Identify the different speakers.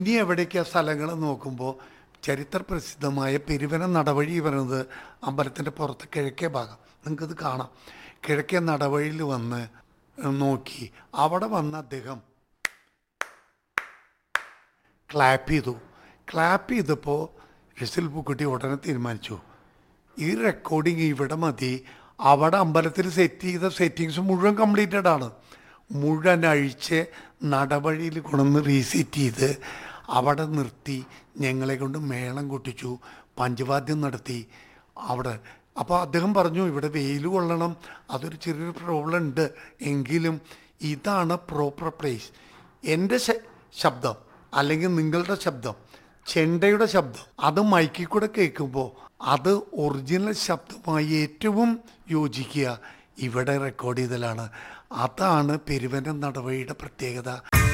Speaker 1: ഇനി എവിടേക്കാ സ്ഥലങ്ങൾ നോക്കുമ്പോൾ ചരിത്ര പ്രസിദ്ധമായ പെരുവന നടവഴി പറയുന്നത് അമ്പലത്തിൻ്റെ പുറത്ത് കിഴക്കേ ഭാഗം നിങ്ങൾക്കത് കാണാം കിഴക്കേ നടവഴിയിൽ വന്ന് നോക്കി അവിടെ വന്ന് അദ്ദേഹം ക്ലാപ്പ് ചെയ്തു ക്ലാപ്പ് ചെയ്തപ്പോൾ രസിൽ പൂക്കുട്ടി ഉടനെ തീരുമാനിച്ചു ഈ റെക്കോർഡിങ് ഇവിടെ മതി അവിടെ അമ്പലത്തിൽ സെറ്റ് ചെയ്ത സെറ്റിങ്സ് മുഴുവൻ കംപ്ലീറ്റഡ് ആണ് മുഴുവൻ അഴിച്ച് നടവഴിയിൽ കൊണ്ടുവന്ന് റീസെറ്റ് ചെയ്ത് അവിടെ നിർത്തി ഞങ്ങളെ കൊണ്ട് മേളം കൊട്ടിച്ചു പഞ്ചവാദ്യം നടത്തി അവിടെ അപ്പോൾ അദ്ദേഹം പറഞ്ഞു ഇവിടെ വെയിൽ കൊള്ളണം അതൊരു ചെറിയൊരു പ്രോബ്ലം ഉണ്ട് എങ്കിലും ഇതാണ് പ്രോപ്പർ പ്ലേസ് എൻ്റെ ശ- ശബ്ദം അല്ലെങ്കിൽ നിങ്ങളുടെ ശബ്ദം ചെണ്ടയുടെ ശബ്ദം അത് മൈക്കിൽ കൂടെ കേൾക്കുമ്പോൾ അത് ഒറിജിനൽ ശബ്ദമായി ഏറ്റവും യോജിക്കുക ഇവിടെ റെക്കോർഡ് ചെയ്തലാണ് അതാണ് പെരുവനം നടവഴിയുടെ പ്രത്യേകത